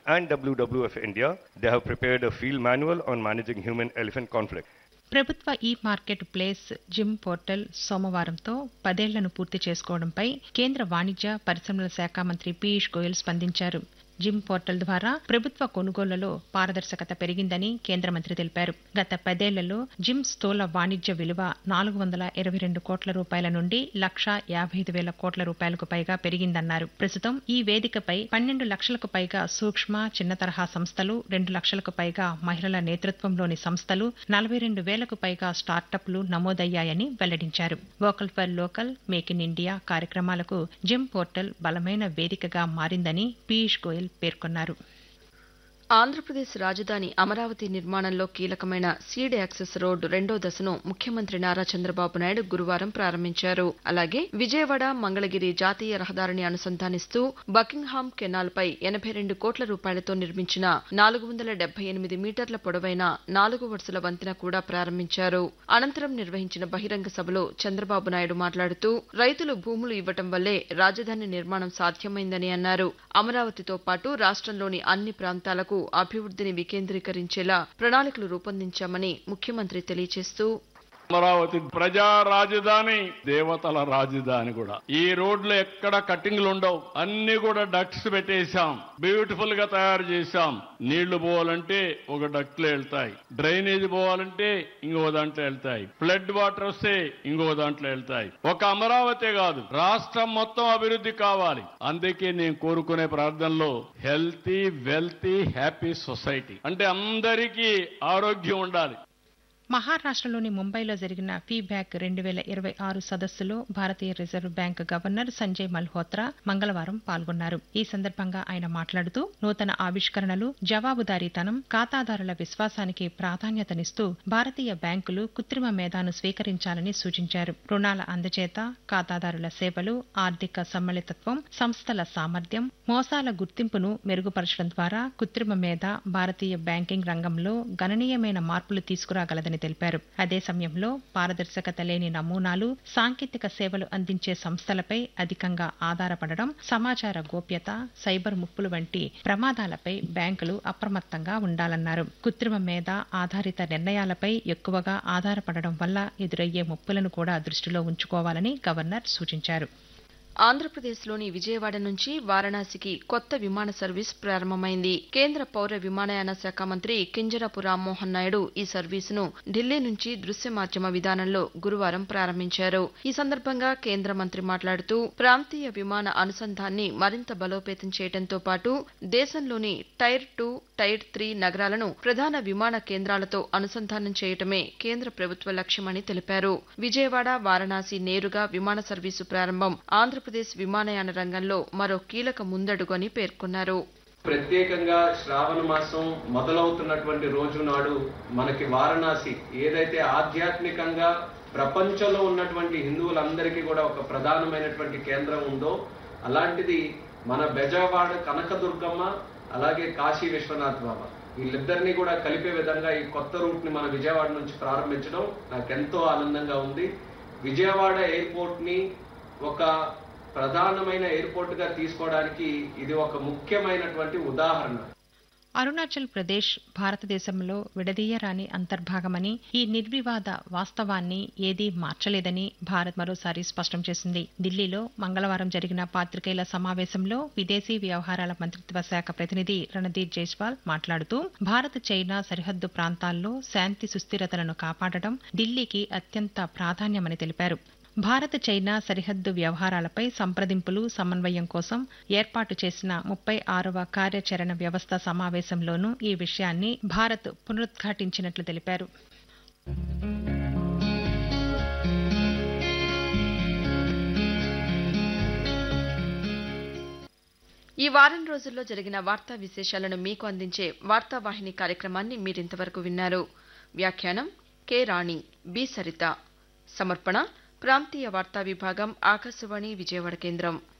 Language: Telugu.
and WWF India, they have prepared a field manual on managing human elephant conflict. ప్రభుత్వ e marketplace GeM portal సోమవారంతో పదేళ్లను పూర్తి చేసుకోవడంపై కేంద్ర వాణిజ్య పరిశ్రమల శాఖ మంత్రి పీయూష్ గోయల్ స్పందించారు జిమ్ పోర్టల్ ద్వారా ప్రభుత్వ కొనుగోళ్లలో పారదర్శకత పెరిగిందని కేంద్ర మంత్రి తెలిపారు గత పదేళ్లలో జిమ్ స్థూల వాణిజ్య విలువ నాలుగు వందల ఇరవై రెండు కోట్ల రూపాయల నుండి లక్ష యాభై ఐదు వేల కోట్ల రూపాయలకు పైగా పెరిగిందన్నారు ప్రస్తుతం ఈ వేదికపై పన్నెండు లక్షలకు పైగా సూక్ష్మ చిన్న తరహా సంస్థలు రెండు లక్షలకు పైగా మహిళల నేతృత్వంలోని సంస్థలు నలభై రెండు వేలకు పైగా స్టార్టప్లు నమోదయ్యాయని వెల్లడించారు vocal for local make in India కార్యక్రమాలకు జిమ్ పోర్టల్ బలమైన వేదికగా మారిందని పీయూష్ గోయల్ పేర్కొన్నారు ఆంధ్రప్రదేశ్ రాజధాని అమరావతి నిర్మాణంలో కీలకమైన సీడ్ యాక్సెస్ రోడ్డు రెండో దశను ముఖ్యమంత్రి నారా చంద్రబాబు నాయుడు గురువారం ప్రారంభించారు అలాగే విజయవాడ మంగళగిరి జాతీయ రహదారిని అనుసంధానిస్తూ బకింగ్హామ్ కెనాల్ పై ఎనభై రెండు కోట్ల రూపాయలతో నిర్మించిన నాలుగు వందల డెబ్బై ఎనిమిది మీటర్ల పొడవైన నాలుగు వరుసల వంతెన కూడా ప్రారంభించారు అనంతరం నిర్వహించిన బహిరంగ సభలో చంద్రబాబు నాయుడు మాట్లాడుతూ రైతులు భూములు ఇవ్వటం వల్లే రాజధాని నిర్మాణం సాధ్యమైందని అన్నారు అమరావతితో పాటు రాష్ట్రంలోని అన్ని ప్రాంతాలకు అభివృద్ధిని వికేంద్రీకరించేలా ప్రణాళికలు రూపొందించామని ముఖ్యమంత్రి తెలియజేస్తూ అమరావతి ప్రజా రాజధాని దేవతల రాజధాని కూడా ఈ రోడ్లు ఎక్కడ కట్టింగ్లు ఉండవు అన్ని కూడా డక్ట్స్ పెట్టేశాం బ్యూటిఫుల్ గా తయారు చేశాం నీళ్లు పోవాలంటే ఒక డక్ట్లో వెళ్తాయి డ్రైనేజ్ పోవాలంటే ఇంకో దాంట్లో వెళ్తాయి ఫ్లడ్ వాటర్ వస్తే ఇంకో దాంట్లో వెళ్తాయి ఒక అమరావతి కాదు రాష్ట్రం మొత్తం అభివృద్ధి కావాలి అందుకే నేను కోరుకునే ప్రార్థనలో హెల్తీ వెల్తీ హ్యాపీ సొసైటీ అంటే అందరికీ ఆరోగ్యం ఉండాలి మహారాష్ట్రలోని ముంబైలో జరిగిన ఫీబ్యాక్ రెండు వేల ఇరవై ఆరు సదస్సులో భారతీయ reserve bank governor Sanjay Malhotra మంగళవారం పాల్గొన్నారు ఈ సందర్భంగా ఆయన మాట్లాడుతూ నూతన ఆవిష్కరణలు జవాబుదారీతనం ఖాతాదారుల విశ్వాసానికి ప్రాధాన్యతనిస్తూ భారతీయ బ్యాంకులు కృత్రిమ మేధాను స్వీకరించాలని సూచించారు రుణాల అందజేత ఖాతాదారుల సేవలు ఆర్థిక సమ్మిళితత్వం సంస్థల సామర్థ్యం మోసాల గుర్తింపును మెరుగుపరచడం ద్వారా కృత్రిమ మేధ భారతీయ బ్యాంకింగ్ రంగంలో గణనీయమైన మార్పులు తీసుకురాగలదని తెలిపారు అదే సమయంలో పారదర్శకత లేని నమూనాలు సాంకేతిక సేవలు అందించే సంస్థలపై అధికంగా ఆధారపడడం సమాచార గోప్యత సైబర్ ముప్పులు వంటి ప్రమాదాలపై బ్యాంకులు అప్రమత్తంగా ఉండాలన్నారు కృత్రిమ మేధ ఆధారిత నిర్ణయాలపై ఎక్కువగా ఆధారపడడం వల్ల ఎదురయ్యే ముప్పులను కూడా దృష్టిలో ఉంచుకోవాలని గవర్నర్ సూచించారు ఆంధ్రప్రదేశ్లోని విజయవాడ నుంచి వారణాసికి కొత్త విమాన సర్వీస్ ప్రారంభమైంది కేంద్ర పౌర విమానయాన శాఖ మంత్రి కింజరపు రామ్మోహన్ నాయుడు ఈ సర్వీసును ఢిల్లీ నుంచి దృశ్య మాధ్యమ విధానంలో గురువారం ప్రారంభించారు ఈ సందర్భంగా కేంద్ర మంత్రి మాట్లాడుతూ ప్రాంతీయ విమాన అనుసంధాన్ని మరింత బలోపేతం చేయడంతో పాటు దేశంలోని టైర్ టూ టైర్ త్రీ నగరాలను ప్రధాన విమాన కేంద్రాలతో అనుసంధానం చేయటమే కేంద్ర ప్రభుత్వ లక్ష్యమని తెలిపారు విజయవాడ వారణాసి నేరుగా విమాన సర్వీసు ప్రారంభం ఆంధ్రప్రదేశ్ విమానయాన రంగంలో మరో కీలక ముందడుగు అని పేర్కొన్నారు ప్రత్యేకంగా శ్రావణ మాసం మొదలవుతున్నటువంటి రోజు నాడు మనకి వారణాసి ఏదైతే ఆధ్యాత్మికంగా ప్రపంచంలో ఉన్నటువంటి హిందువులందరికీ కూడా ఒక ప్రధానమైనటువంటి కేంద్రం ఉందో అలాంటిది మన బెజవాడ కనకదుర్గమ్మ అలాగే కాశీ విశ్వనాథ్ బాబా వీళ్ళిద్దరినీ కూడా కలిపే విధంగా ఈ కొత్త రూట్ ని మన విజయవాడ నుంచి ప్రారంభించడం నాకు ఎంతో ఆనందంగా ఉంది విజయవాడ ఎయిర్పోర్ట్ ని ఒక ప్రధానమైన ఎయిర్పోర్ట్ గా తీసుకోవడానికి ఇది ఒక ముఖ్యమైనటువంటి ఉదాహరణ అరుణాచల్ ప్రదేశ్ భారతదేశంలో విడదీయరాని అంతర్భాగమని ఈ నిర్వివాద వాస్తవాన్ని ఏదీ మార్చలేదని భారత్ మరోసారి స్పష్టం చేసింది ఢిల్లీలో మంగళవారం జరిగిన పాత్రికేయుల సమావేశంలో విదేశీ వ్యవహారాల మంత్రిత్వ శాఖ ప్రతినిధి రణదీప్ జైస్వాల్ మాట్లాడుతూ భారత్ చైనా సరిహద్దు ప్రాంతాల్లో శాంతి సుస్థిరతలను కాపాడడం ఢిల్లీకి అత్యంత ప్రాధాన్యమని తెలిపారు భారత్ చైనా సరిహద్దు వ్యవహారాలపై సంప్రదింపులు సమన్వయం కోసం ఏర్పాటు చేసిన ముప్పై ఆరవ కార్యాచరణ వ్యవస్థ సమావేశంలోనూ ఈ విషయాన్ని భారత్ పునరుద్ఘాటించినట్లు తెలిపారు ఈ వారం రోజుల్లో జరిగిన వార్తా విశేషాలను మీకు అందించే వార్తావాహిని కార్యక్రమాన్ని మీరింతవరకు విన్నారు వ్యాఖ్యానం కె రాణి బి సరిత సమర్పణ ప్రాంతీయ వార్తా విభాగం ఆకాశవాణి విజయవాడ కేంద్రం